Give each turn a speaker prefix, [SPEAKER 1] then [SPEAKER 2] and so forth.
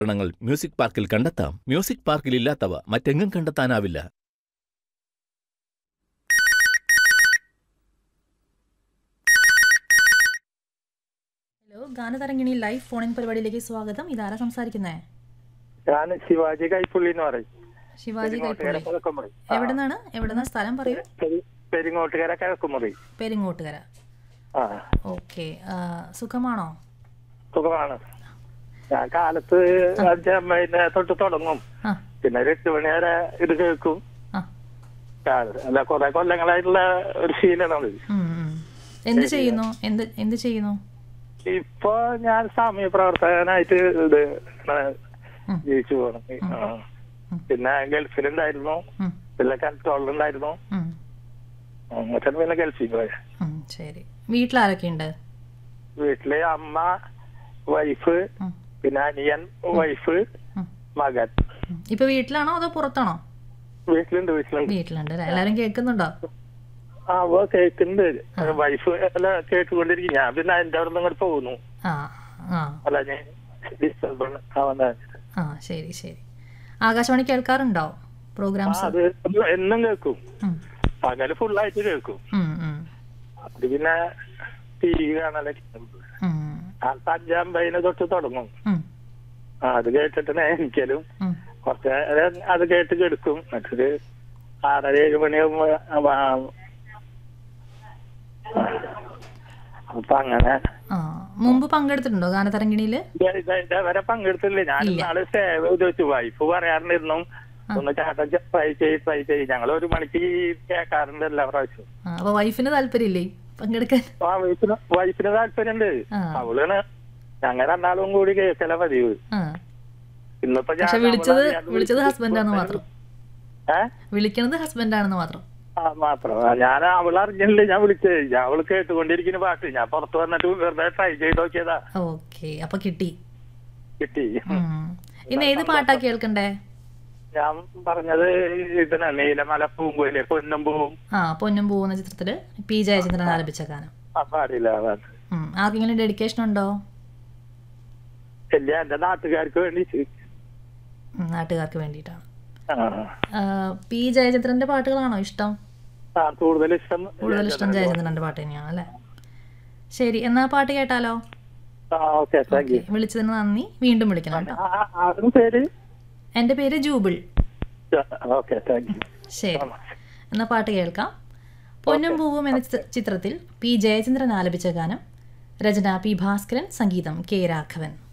[SPEAKER 1] ഉപകരണങ്ങൾ മ്യൂസിക് പാർക്കിൽ കണ്ടെത്താം മ്യൂസിക് പാർക്കിൽ ഇല്ലാത്തവ മറ്റെങ്ങും കണ്ടെത്താനാവില്ല
[SPEAKER 2] ഹലോ ഗാനതരംഗിണി ലൈവ് ഫോണിൻ പരിപാടിയിലേക്ക് സ്വാഗതം ഇതാരാ സംസാരിക്കുന്നേ
[SPEAKER 3] ഞാൻ ശിവാജി കൈപ്പുള്ളി എന്ന് പറയും
[SPEAKER 2] ശിവാജി
[SPEAKER 3] പെരിങ്ങോട്ടുകര
[SPEAKER 2] കൈപ്പുള്ളി
[SPEAKER 3] കിഴക്കുമുറി
[SPEAKER 2] എവിടെ നിന്നാണ് എവിടെ നിന്നാണ് സ്ഥലം പറയൂ
[SPEAKER 3] പെരി- പെരിങ്ങോട്ടുകര കിഴക്കുമുറി
[SPEAKER 2] പെരിങ്ങോട്ടുകര
[SPEAKER 3] ആ
[SPEAKER 2] ഓക്കെ സുഖമാണോ
[SPEAKER 3] സുഖമാണ് ഞാൻ കാലത്ത് അഞ്ചമ്മേനെ തൊട്ട് തുടങ്ങും
[SPEAKER 2] ആ
[SPEAKER 3] പിന്നെ ഒരു എട്ട് മണി വരെ ഇത് കേൾക്കും
[SPEAKER 2] ആ
[SPEAKER 3] കാല- അല്ല കുറെ കൊല്ലങ്ങളായിട്ടുള്ള ഒരു ശീലമാണ്
[SPEAKER 2] ഉം, ഉം. എന്ത് ചെയ്യുന്നു എന്ത് എന്ത് ചെയ്യുന്നു
[SPEAKER 3] ഇപ്പൊ ഞാൻ സാമൂഹ്യ പ്രവർത്തകനായിട്ട് ഇത് ഇങ്ങനെ
[SPEAKER 2] ഉം.
[SPEAKER 3] ജീവിച്ചു പോകണം ആ. പിന്നെ ഗൾഫിലുണ്ടായിരുന്നു
[SPEAKER 2] ഉം,
[SPEAKER 3] പിന്നെ കൺട്രോളിലുണ്ടായിരുന്നു
[SPEAKER 2] ഉം,
[SPEAKER 3] മറ്റേ പിന്നെ ഗൾഫിൽ പോയ
[SPEAKER 2] ഉം, ശരി വീട്ടിലാരൊക്കെ ഉണ്ട്
[SPEAKER 3] വീട്ടില് അമ്മ വൈഫ്
[SPEAKER 2] ഉം,
[SPEAKER 3] പിന്നെ അനിയൻ വൈഫ്
[SPEAKER 2] ഉം,
[SPEAKER 3] മകൻ
[SPEAKER 2] ഉം. ഇപ്പൊ വീട്ടിലാണോ അതോ പുറത്താണോ
[SPEAKER 3] വീട്ടിലുണ്ട് വീട്ടിലുണ്ട്
[SPEAKER 2] വീട്ടിലുണ്ട് അല്ലേ എല്ലാരും കേൾക്കുന്നുണ്ടോ
[SPEAKER 3] ആ അവ കേൾക്കുന്നുണ്ട് വൈഫ് അല്ല കേട്ടുകൊണ്ടിരിക്കും ഞാൻ പിന്നെ എന്റെ അവിടെ നിന്ന് ഇങ്ങോട്ട് പോകുന്നു
[SPEAKER 2] ആ ആ
[SPEAKER 3] അല്ല ഞാൻ ഡിസ്റ്റർബ് ആവുന്ന
[SPEAKER 2] ആ ശരി ശരി ആകാശവാണി കേൾക്കാറുണ്ടോ പ്രോഗ്രാംസ്
[SPEAKER 3] അത് എന്നും കേൾക്കും
[SPEAKER 2] ഉം,
[SPEAKER 3] പകല് ഫുള്ളായിട്ട് കേൾക്കും
[SPEAKER 2] ഉം, ഉം,
[SPEAKER 3] അത് പിന്നെ ടി വി കാണലൊക്കെ
[SPEAKER 2] ഉം,
[SPEAKER 3] അഞ്ചാം പതിന് തൊട്ട് തുടങ്ങും
[SPEAKER 2] ഉം,
[SPEAKER 3] ആ, അത് കേട്ടിട്ട് എനിക്കലും
[SPEAKER 2] ഉം.
[SPEAKER 3] കുറച്ച് നേരം അത് കേട്ട് കെടുക്കും മറ്റൊരു ആറര ഏഴ് മണിയാകുമ്പോ ആ, അപ്പൊ അങ്ങനെ
[SPEAKER 2] ആ മുമ്പ് പങ്കെടുത്തിട്ടുണ്ടോ ഗാനതരംഗിണിയില്
[SPEAKER 3] ഇത് ഇത് ഇതേവരെ പങ്കെടുത്തില്ലേ ഞാൻ നാളെ സേവ ഇത് വെച്ചു വൈഫ് പറയാറുണ്ടായിരുന്നു ഒന്ന് ചേട്ടൻ ട്രൈ ചെയ്ത് ട്രൈ ചെയ്ത് ഞങ്ങൾ ഒരു മണിക്ക് കേൾക്കാറുണ്ട് എല്ലാ പ്രാവശ്യവും
[SPEAKER 2] ആ, അപ്പൊ വൈഫിന് താല്പര്യമില്ലേ പങ്കെടുക്കാൻ
[SPEAKER 3] ആ വൈഫിന് വൈഫിന് താല്പര്യമുണ്ട്
[SPEAKER 2] ആ.
[SPEAKER 3] അവളാണ് ഞങ്ങൾ രണ്ടാളും കൂടി കേൾക്കല പതിവ്
[SPEAKER 2] ആ
[SPEAKER 3] ഇന്നിപ്പോ ഞാൻ
[SPEAKER 2] പക്ഷെ വിളിച്ചത്
[SPEAKER 3] അവളെ അറിയാതെ
[SPEAKER 2] വിളിച്ചത്
[SPEAKER 3] വിളിച്ചു.
[SPEAKER 2] ഹസ്ബൻഡാണെന്ന് മാത്രം
[SPEAKER 3] ഏ
[SPEAKER 2] വിളിക്കണത് ഹസ്ബൻഡാണെന്ന് മാത്രം
[SPEAKER 3] ആ മാത്രം ആ, ഞാൻ അവൾ അറിഞ്ഞില്ലേ ഞാൻ വിളിച്ചത് ഞാൻ അവള് കേട്ടുകൊണ്ടിരിക്കുന്ന പാട്ട് ഞാൻ പുറത്ത് വന്നിട്ട് വെറുതെ ട്രൈ ചെയ്ത് നോക്കിയതാ
[SPEAKER 2] ഓക്കെ അപ്പൊ കിട്ടി
[SPEAKER 3] കിട്ടി
[SPEAKER 2] ഉം. ഇന്ന് ഏത് പാട്ടാ കേൾക്കണ്ടേ
[SPEAKER 3] ഞാൻ പറഞ്ഞത് ഇതിനാ നീലമല പൂങ്കുയിലെ പൊന്നും പൂവും
[SPEAKER 2] ആ പൊന്നും പോകുന്ന ചിത്രത്തില് പി ജയചന്ദ്രൻ ആലപിച്ച ഗാനം
[SPEAKER 3] ആ പാടില്ല ആ പാട്ട്
[SPEAKER 2] ഉം. ആർക്കെങ്കിലും ഡെഡിക്കേഷൻ ഉണ്ടോ
[SPEAKER 3] ഇല്ല എന്റെ നാട്ടുകാർക്ക് വേണ്ടി
[SPEAKER 2] ഉം, നാട്ടുകാർക്ക് വേണ്ടിയിട്ടാണ്
[SPEAKER 3] ആ
[SPEAKER 2] ആ, പി ജയചന്ദ്രന്റെ പാട്ടുകളാണോ ഇഷ്ടം
[SPEAKER 3] ആ കൂടുതൽ ഇഷ്ടം
[SPEAKER 2] കൂടുതൽ ഇഷ്ടം ജയചന്ദ്രന്റെ പാട്ട് തന്നെയാണ് അല്ലേ ശരി എന്നാ പാട്ട് കേട്ടാലോ
[SPEAKER 3] ആ ഓക്കെ താങ്ക് യു
[SPEAKER 2] വിളിച്ചതിന് നന്ദി വീണ്ടും വിളിക്കണം കേട്ടോ
[SPEAKER 3] ആരും പേര്
[SPEAKER 2] എൻ്റെ പേര് ജൂബിൾ
[SPEAKER 3] ഓക്കെ താങ്ക് യു
[SPEAKER 2] ശരി എന്ന പാട്ട് കേൾക്കാം പൊന്നും പൂവും എന്ന ചിത്ര- ചിത്രത്തിൽ പി ജയചന്ദ്രൻ ആലപിച്ച ഗാനം രചന പി ഭാസ്കരൻ സംഗീതം കെ രാഘവൻ